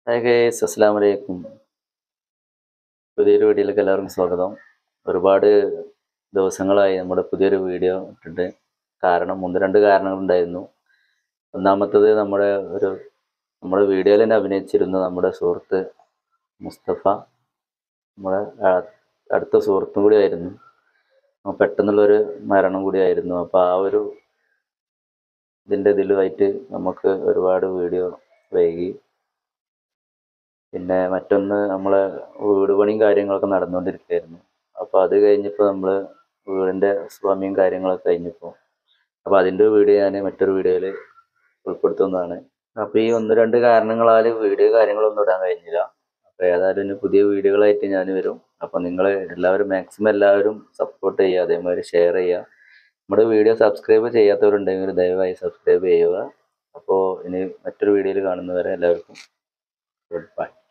hi guys അസ്സാം വലൈക്കും പുതിയൊരു വീഡിയോയിലേക്ക് എല്ലാവർക്കും സ്വാഗതം ഒരുപാട് ദിവസങ്ങളായി നമ്മുടെ പുതിയൊരു വീഡിയോ ഇട്ടിട്ട് കാരണം ഒന്ന് രണ്ട് കാരണങ്ങളുണ്ടായിരുന്നു ഒന്നാമത്തത് നമ്മുടെ ഒരു നമ്മുടെ വീഡിയോയിൽ തന്നെ അഭിനയിച്ചിരുന്ന നമ്മുടെ സുഹൃത്ത് മുസ്തഫ നമ്മുടെ ആ- അടുത്ത സുഹൃത്തും കൂടി ആയിരുന്നു അപ്പോൾ പെട്ടെന്നുള്ളൊരു മരണം കൂടിയായിരുന്നു അപ്പോൾ ആ ഒരു ഇതിൻ്റെ ഇതിലുമായിട്ട് നമുക്ക് ഒരുപാട് വീഡിയോ വൈകി പിന്നെ മറ്റൊന്ന് നമ്മളെ വീട് പണിയും കാര്യങ്ങളൊക്കെ നടന്നുകൊണ്ടിരിക്കുകയായിരുന്നു അപ്പോൾ അത് കഴിഞ്ഞപ്പോൾ നമ്മൾ വീടിൻ്റെ സ്വാമിയും കാര്യങ്ങളൊക്കെ കഴിഞ്ഞപ്പോൾ അപ്പോൾ അതിൻ്റെ വീഡിയോ ഞാൻ മറ്റൊരു വീഡിയോയിൽ ഉൾപ്പെടുത്തുന്നതാണ് അപ്പോൾ ഈ ഒന്ന് രണ്ട് കാരണങ്ങളാൽ വീഡിയോ കാര്യങ്ങളൊന്നും ഇടാൻ കഴിഞ്ഞില്ല അപ്പോൾ ഏതായാലും ഇനി പുതിയ വീഡിയോകളായിട്ട് ഞാൻ വരും അപ്പോൾ നിങ്ങൾ എല്ലാവരും മാക്സിമം എല്ലാവരും സപ്പോർട്ട് ചെയ്യുക അതേമാതിരി ഷെയർ ചെയ്യുക നമ്മുടെ വീഡിയോ സബ്സ്ക്രൈബ് ചെയ്യാത്തവരുണ്ടെങ്കിൽ ദയവായി സബ്സ്ക്രൈബ് ചെയ്യുക അപ്പോൾ ഇനി മറ്റൊരു വീഡിയോയിൽ കാണുന്നവരെ എല്ലാവർക്കും ഗുഡ് ബൈ